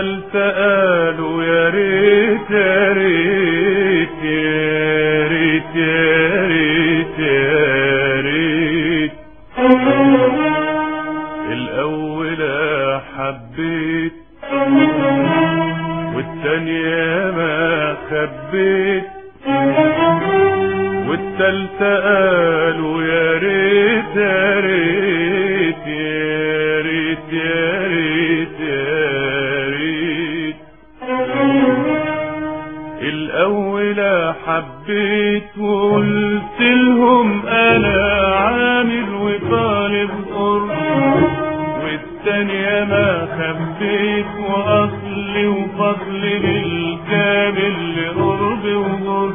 والتالتة قالوا يا ريت يا ريت يا ريت يا ريت يا ريت الأولى حبيت والتانية ما خبيت والتالتة قالوا يا ريت يا ريت يا ريت يا ريت يا ريت الأولى حبيت وقلت لهم أنا عامل وطالب قرب والتانية ما خبيت وأصلي وفصلي بالكامل لقرب وقرب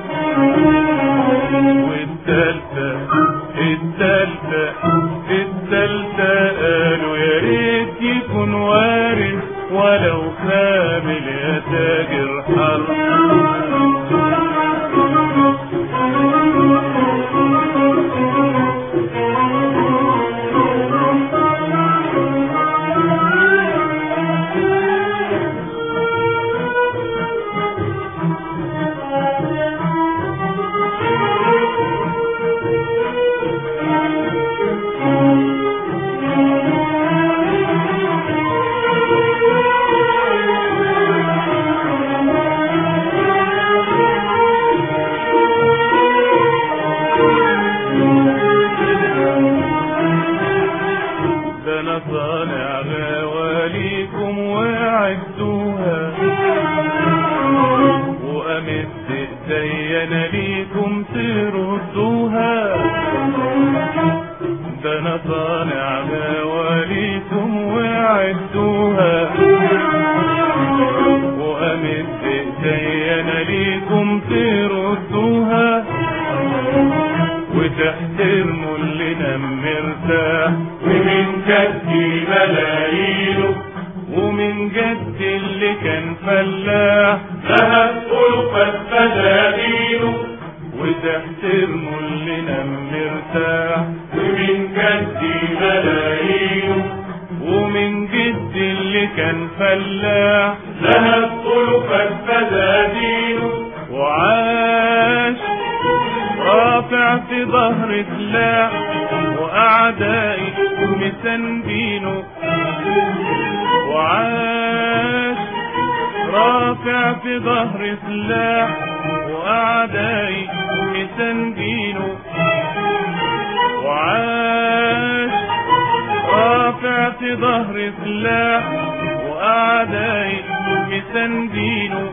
والتالتة التالتة التالتة قالوا يا ريت يكون وارث ولو كامل يا تاجر حرب ده انا صانع غواليكم وعدوها وامد ايدي انا ليكم تردوها ده انا صانع غواليكم وعدوها وامد ايدي انا ليكم تردوها وتحترموا اللي نام مرتاح ومن جدي ملايينه ومن جد اللي كان فلاح ذهب ألفت بدادينه وتحترموا اللي نام مرتاح ومن جدي ملايينه ومن جد اللي كان فلاح ذهب ألفت بدادينه وعاش رافع في ظهر سلاح وأعدائي مسندينه وعاش رافع في ظهر سلاح وأعدائي مسندينه وعاش رافع في ظهر سلاح وأعدائي مسندينه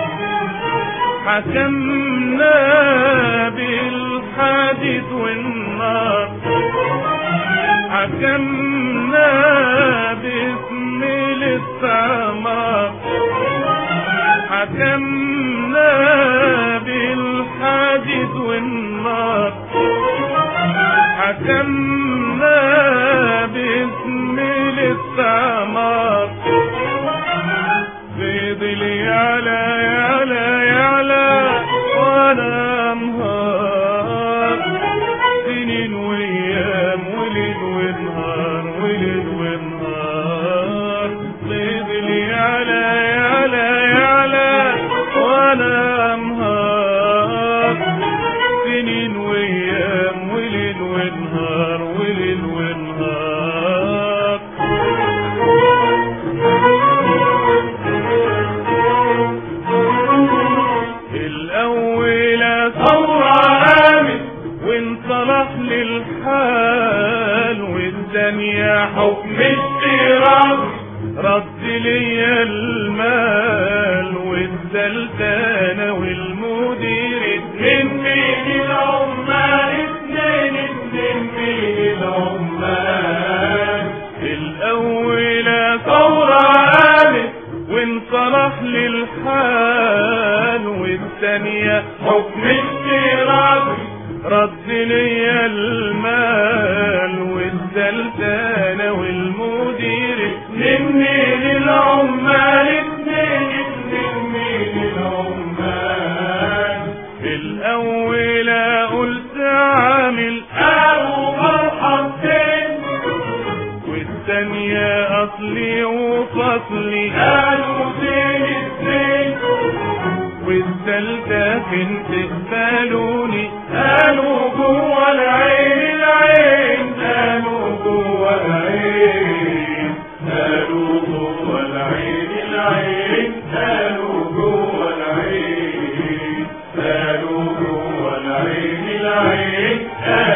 حكمنا بالحادث والنار حكمنا باسم الاستعمار حكمنا بالحادث والنار حكمنا باسم الاستعمار فضل يعلى يعلى يعلى وانا انهار سنين وايام وليل ونهار وليل ونهار فضل يعلى يعلى يعلى وانا انهار سنين وايام وليل ونهار وليل ونهار الأولى ثورة قامت وانصلح للحال والثانية حكم اشتراك رد ليا المال والثالثة انا والمدير اتنين من العمال اتنين اتنين من العمال الأولى ثورة قامت وانصلح للحال والثانية حكم اشتراكي رد ليا المال والثالثة انا والمدير اتنين من العمال اتنين اتنين من العمال الأولى قلت عامل أو مرحبتين والثانية أصلي وفصلي قالوا ممكن تقبلوني قالوا جوه العين العين قالوا جوه العين قالوا جوه العين العين قالوا جوه العين قالوا جوه العين العين